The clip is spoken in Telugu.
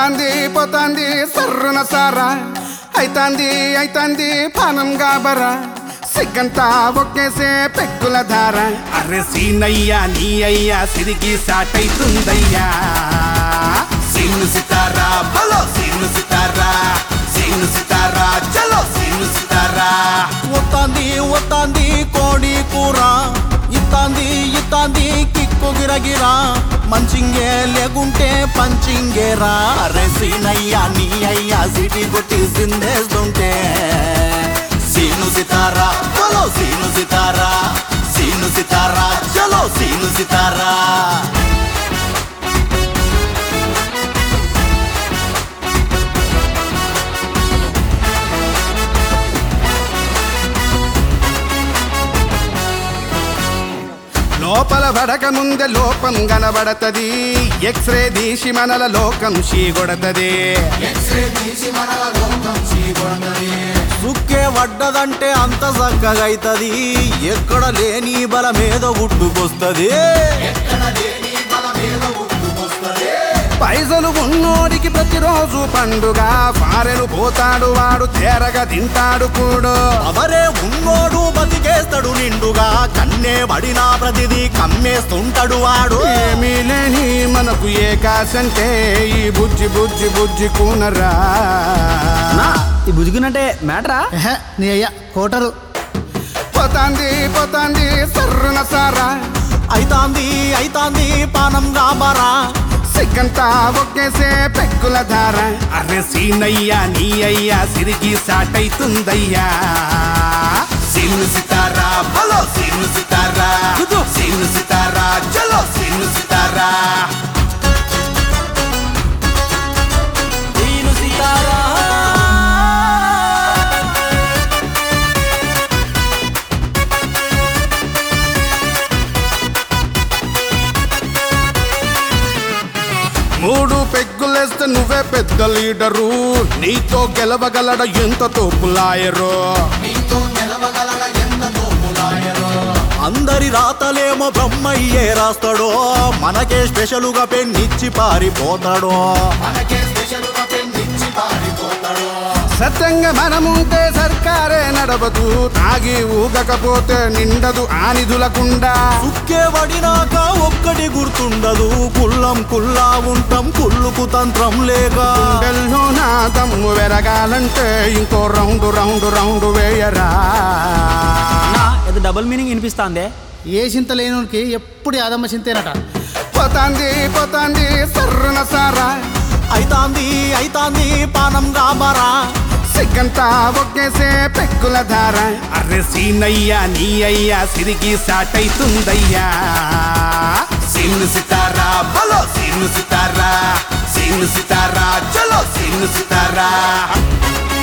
పోతాంది పోతాంది సర్రున సారా అయితాంది అయితాంది పానం గాబరా సిగ్గంతా ఒకేసే పెక్కుల ధార అరే సీనయ్యా నీ అయ్యా సిరిగి సాటైతుందయ్యా సీను సితారా బలో సీను సితారా సీను సితారా చలో సీను సితారా ఒత్తాంది ఒత్తాంది కోడి కూర ఇత్తాంది ఇత్తాంది కిక్కు గిరగిరా మంచింగే లేకుంటే పంచింగేరా అరే సీనయ్యా నీ అయ్యా సిటీ కొట్టి సిందేస్తుంటే సీను సితారా చలో సీను సితారా సీను సితారా చలో సీను సితారా లోపల పడక ముందే లోపం కనబడతది ఎక్స్రే తీసి మనల లోకం షీగొడతది సుక్కే వడ్డదంటే అంత చక్కగైతది ఎక్కడ లేని బలమేదో గుట్టుకొస్తది పైసలు ఉన్నోడికి ప్రతిరోజు పండుగ ఫారెను పోతాడు వాడు తేరగా తింటాడు కూడు అవరే ఉన్నోడు బతికేస్తాడు నిండుగా కన్నే పడినా ప్రతిదీ కమ్మేస్తుంటాడు వాడు ఏమీ లేని మనకు ఏ కాసంటే ఈ బుజ్జి బుజ్జి బుజ్జి కూనరా ఈ బుజ్జుకున్నట్టే మ్యాటరా ఎహె, నీ అయ్యా కోటరు పోతాంది పోతాంది సర్రున సారా అయితాంది అయితాంది పానం గాబరా సిగ్గంతా ఒకేసే పెక్కుల ధార అరే సీనయ్యా నీ అయ్యా సిరిగి సాటైతుందయ్యా సీను సితారా బలో సీను సితారా సీను సితారా చలో సీను సితారా మూడు పెగ్గులేస్తే నువ్వే పెద్ద లీడరు నీతో గెలవగలడ ఎంత తోపులాయరు అందరి రాతలేమో బ్రహ్మయ్యే రాస్తాడో మనకే స్పెషలుగా పెన్నిచ్చి పారిపోతాడో సత్యంగా మనముంటే సర్కారే నడవదు తాగి ఊగకపోతే నిండదు ఆ నిధులకుండా సుక్కే పడినాక ఒక్కటి గుర్తుండదు కుల్లం కుల్లా ఉంటాం కుళ్ళుకు తంత్రం లేక గుండెల్లో నా దమ్ము వెరగాలంటే ఇంకో రౌండ్ రౌండ్ రౌండ్ వేయరా ఇది డబుల్ మీనింగ్ వినిపిస్తాందే ఏ చింత లేనునికి ఎప్పుడు యాదమ్మ చింతేనట పోతాంది పోతాంది సర్రున సారా అయితాంది అయితాంది పానం గాబరా సిగ్గంతా ఒకేసే పెక్కుల ధార అరే సీనయ్యా నీ అయ్యా సిరిగి సాటైతుందయ్యా సీను సితారా బలో సీను సితారా సీను సితారా చలో సీను సితారా